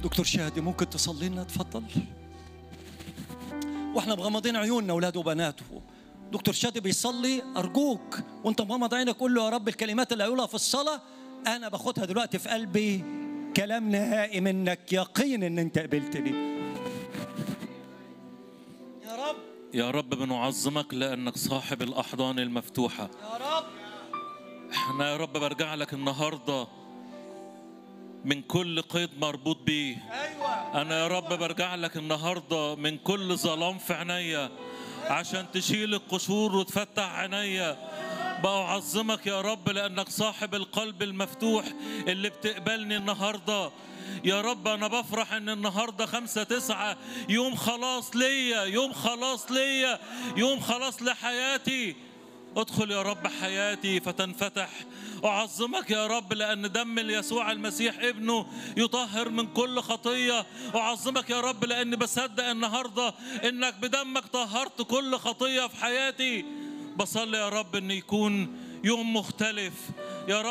دكتور شادي ممكن تصلي لنا تفضل واحنا مغمضين عيوننا اولاد وبنات دكتور شادي بيصلي ارجوك وانت مغمض عينك قول له يا رب الكلمات اللي هيقولها في الصلاه انا باخدها دلوقتي في قلبي كلام نهائي منك يقين ان انت قبلتني يا رب يا رب بنعظمك لأنك صاحب الأحضان المفتوحة يا رب احنا يا رب برجع لك النهاردة من كل قيد مربوط بيه ايوه أنا يا رب برجع لك النهاردة من كل ظلام في عينيا عشان تشيل القشور وتفتح عينيا بأعظمك يا رب لأنك صاحب القلب المفتوح اللي بتقبلني النهاردة يا رب أنا بفرح إن النهاردة خمسة تسعة يوم خلاص ليا يوم خلاص ليا يوم خلاص لحياتي ادخل يا رب حياتي فتنفتح أعظمك يا رب لأن دم يسوع المسيح ابنه يطهر من كل خطية أعظمك يا رب لأني بصدق النهاردة إنك بدمك طهرت كل خطية في حياتي بصلي يا رب إن يكون يوم مختلف يا رب